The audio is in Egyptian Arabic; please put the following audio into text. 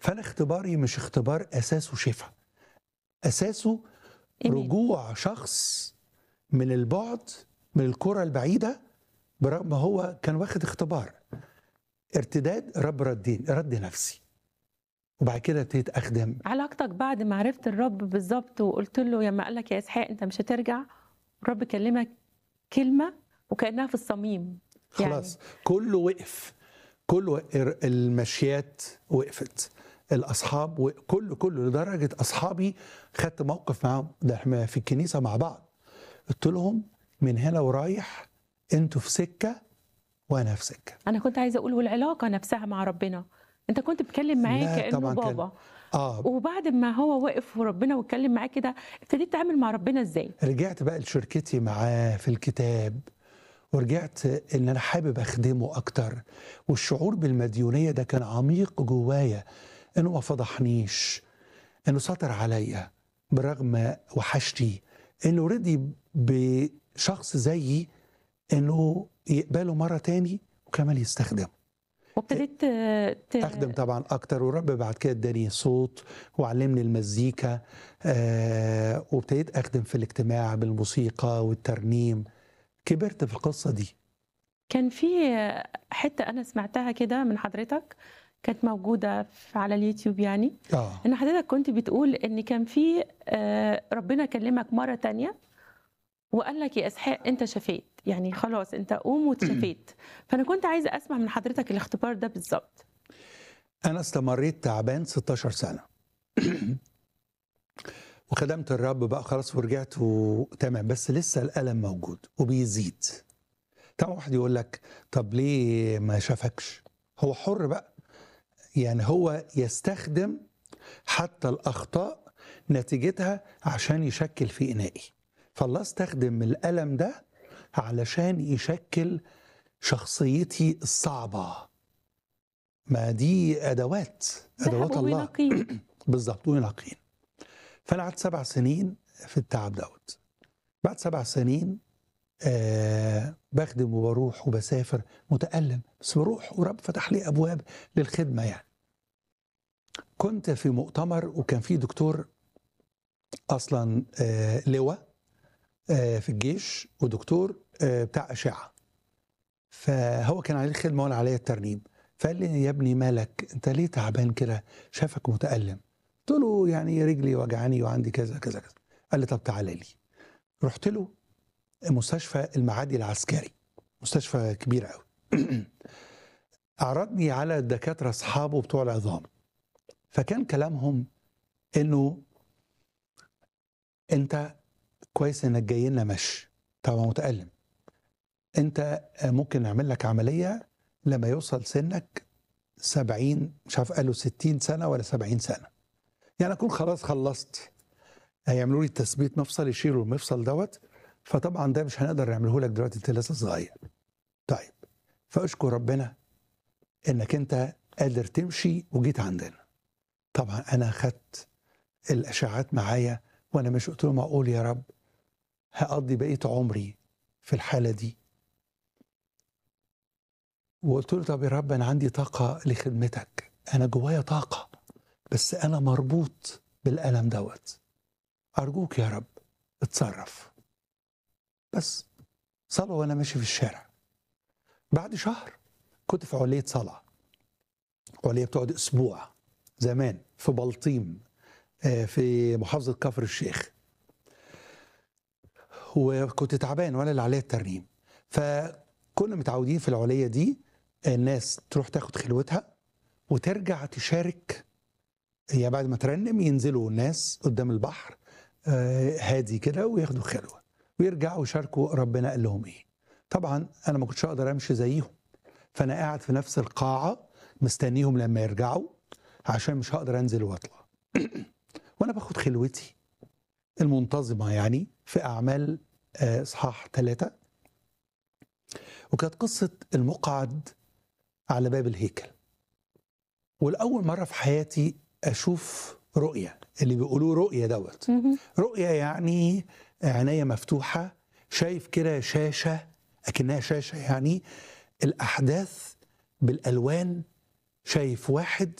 فانا اختباري مش اختبار اساسه شفاء اساسه إيمان. رجوع شخص من البعد من الكرة البعيدة برغم ما هو كان واخد اختبار ارتداد رب ردين رد نفسي وبعد كده ابتديت اخدم علاقتك بعد ما عرفت الرب بالظبط وقلت له لما قال لك يا اسحاق انت مش هترجع الرب كلمك كلمه وكانها في الصميم خلاص كله وقف كله ال- المشيات وقفت الاصحاب و- كله كله لدرجه اصحابي خدت موقف معاهم ده احنا في الكنيسه مع بعض قلت لهم من هنا ورايح انتوا في سكه وانا في سكه انا كنت عايزه اقول والعلاقه نفسها مع ربنا انت كنت بتكلم معاه لا، كانه طبعاً كان- بابا اه وبعد ما هو وقف وربنا واتكلم معاه كده ابتديت تتعامل مع ربنا ازاي رجعت بقى لشركتي معاه في الكتاب ورجعت ان انا حابب اخدمه اكتر والشعور بالمديونيه ده كان عميق جوايا انه ما فضحنيش انه سطر عليا برغم وحشتي انه رضي بشخص زيي انه يقبله مره تاني وكمان يستخدمه وابتديت ت... اخدم طبعا اكتر والرب بعد كده اداني صوت وعلمني المزيكا آه وابتديت اخدم في الاجتماع بالموسيقى والترنيم كبرت في القصه دي كان في حته انا سمعتها كده من حضرتك كانت موجوده في- على اليوتيوب يعني اه ان حضرتك كنت بتقول ان كان في آه، ربنا كلمك مره تانية وقال لك يا اسحاق انت شفيت يعني خلاص انت قوم واتشفيت فانا كنت عايزه اسمع من حضرتك الاختبار ده بالظبط انا استمريت تعبان 16 سنه وخدمت الرب بقى خلاص ورجعت وتمام بس لسه الالم موجود وبيزيد طبعا واحد يقول لك طب ليه ما شافكش هو حر بقى يعني هو يستخدم حتى الاخطاء نتيجتها عشان يشكل في انائي فالله استخدم الالم ده علشان يشكل شخصيتي الصعبه ما دي ادوات ادوات ذهب الله وينقيه بالظبط وينقين فانا قعدت سبع سنين في التعب دوت بعد سبع سنين آه بخدم وبروح وبسافر متألم بس بروح ورب فتح لي ابواب للخدمه يعني كنت في مؤتمر وكان في دكتور اصلا آه لواء آه في الجيش ودكتور آه بتاع اشعه فهو كان عليه الخدمه وانا عليا الترنيم فقال لي يا ابني مالك انت ليه تعبان كده شافك متألم قلت له يعني رجلي وجعاني وعندي كذا كذا كذا قال لي طب تعالى لي رحت له مستشفى المعادي العسكري مستشفى كبير قوي عرضني على الدكاتره اصحابه بتوع العظام فكان كلامهم انه انت كويس انك جاي لنا مشي طبعا متألم انت ممكن نعمل لك عمليه لما يوصل سنك 70 مش عارف قالوا 60 سنه ولا 70 سنه يعني اكون خلاص خلصت هيعملوا لي تثبيت مفصل يشيلوا المفصل دوت فطبعا ده مش هنقدر نعمله لك دلوقتي انت لسه صغير طيب فاشكر ربنا انك انت قادر تمشي وجيت عندنا طبعا انا خدت الاشعاعات معايا وانا مش قلت له معقول يا رب هقضي بقيه عمري في الحاله دي وقلت له طب يا رب انا عندي طاقه لخدمتك انا جوايا طاقه بس انا مربوط بالالم دوت ارجوك يا رب اتصرف بس صلاه وانا ماشي في الشارع بعد شهر كنت في عليه صلاه عليه بتقعد اسبوع زمان في بلطيم آه، في محافظه كفر الشيخ وكنت تعبان وانا اللي عليا الترنيم فكنا متعودين في العليه دي الناس تروح تاخد خلوتها وترجع تشارك هي بعد ما ترنم ينزلوا الناس قدام البحر آه، هادي كده وياخدوا خلوه ويرجعوا يشاركوا ربنا قال لهم ايه طبعا انا ما كنتش اقدر امشي زيهم فانا قاعد في نفس القاعه مستنيهم لما يرجعوا عشان مش هقدر انزل واطلع وانا باخد خلوتي المنتظمه يعني في اعمال آه، اصحاح ثلاثه وكانت قصه المقعد على باب الهيكل والاول مره في حياتي اشوف رؤيه اللي بيقولوه رؤيه دوت مهم. رؤية يعني عناية مفتوحة شايف كده شاشة أكنها شاشة يعني الأحداث بالألوان شايف واحد